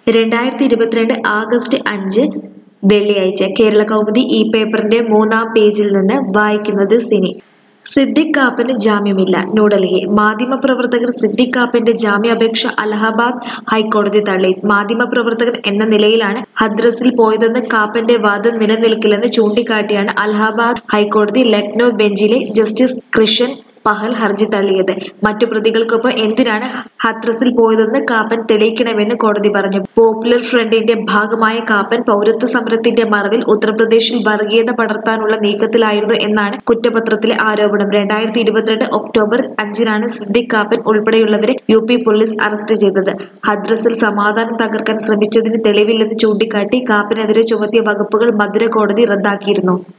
രണ്ടായിരത്തി ഇരുപത്തിരണ്ട് ആഗസ്റ്റ് അഞ്ച് വെള്ളിയാഴ്ച കേരള കൗമുദി ഈ പേപ്പറിന്റെ മൂന്നാം പേജിൽ നിന്ന് വായിക്കുന്നത് സിനി സിദ്ദിഖ് കാപ്പന് ജാമ്യമില്ല ന്യൂഡൽഹി മാധ്യമപ്രവർത്തകർ സിദ്ദിഖ് കാപ്പന്റെ ജാമ്യാപേക്ഷ അലഹബാദ് ഹൈക്കോടതി തള്ളി മാധ്യമപ്രവർത്തകൻ എന്ന നിലയിലാണ് ഹദ്രസിൽ പോയതെന്ന് കാപ്പന്റെ വാദം നിലനിൽക്കില്ലെന്ന് ചൂണ്ടിക്കാട്ടിയാണ് അലഹബാദ് ഹൈക്കോടതി ലക്നോ ബെഞ്ചിലെ ജസ്റ്റിസ് കൃഷൻ പഹൽ ഹർജി തള്ളിയത് മറ്റു പ്രതികൾക്കൊപ്പം എന്തിനാണ് ഹത്രസിൽ പോയതെന്ന് കാപ്പൻ തെളിയിക്കണമെന്ന് കോടതി പറഞ്ഞു പോപ്പുലർ ഫ്രണ്ടിന്റെ ഭാഗമായ കാപ്പൻ പൗരത്വ സമരത്തിന്റെ മറവിൽ ഉത്തർപ്രദേശിൽ വർഗീയത പടർത്താനുള്ള നീക്കത്തിലായിരുന്നു എന്നാണ് കുറ്റപത്രത്തിലെ ആരോപണം രണ്ടായിരത്തി ഇരുപത്തിരണ്ട് ഒക്ടോബർ അഞ്ചിനാണ് സിദ്ദിഖ് കാപ്പൻ ഉൾപ്പെടെയുള്ളവരെ യു പി പോലീസ് അറസ്റ്റ് ചെയ്തത് ഹദ്രസിൽ സമാധാനം തകർക്കാൻ ശ്രമിച്ചതിന് തെളിവില്ലെന്ന് ചൂണ്ടിക്കാട്ടി കാപ്പനെതിരെ ചുമത്തിയ വകുപ്പുകൾ മധുര കോടതി റദ്ദാക്കിയിരുന്നു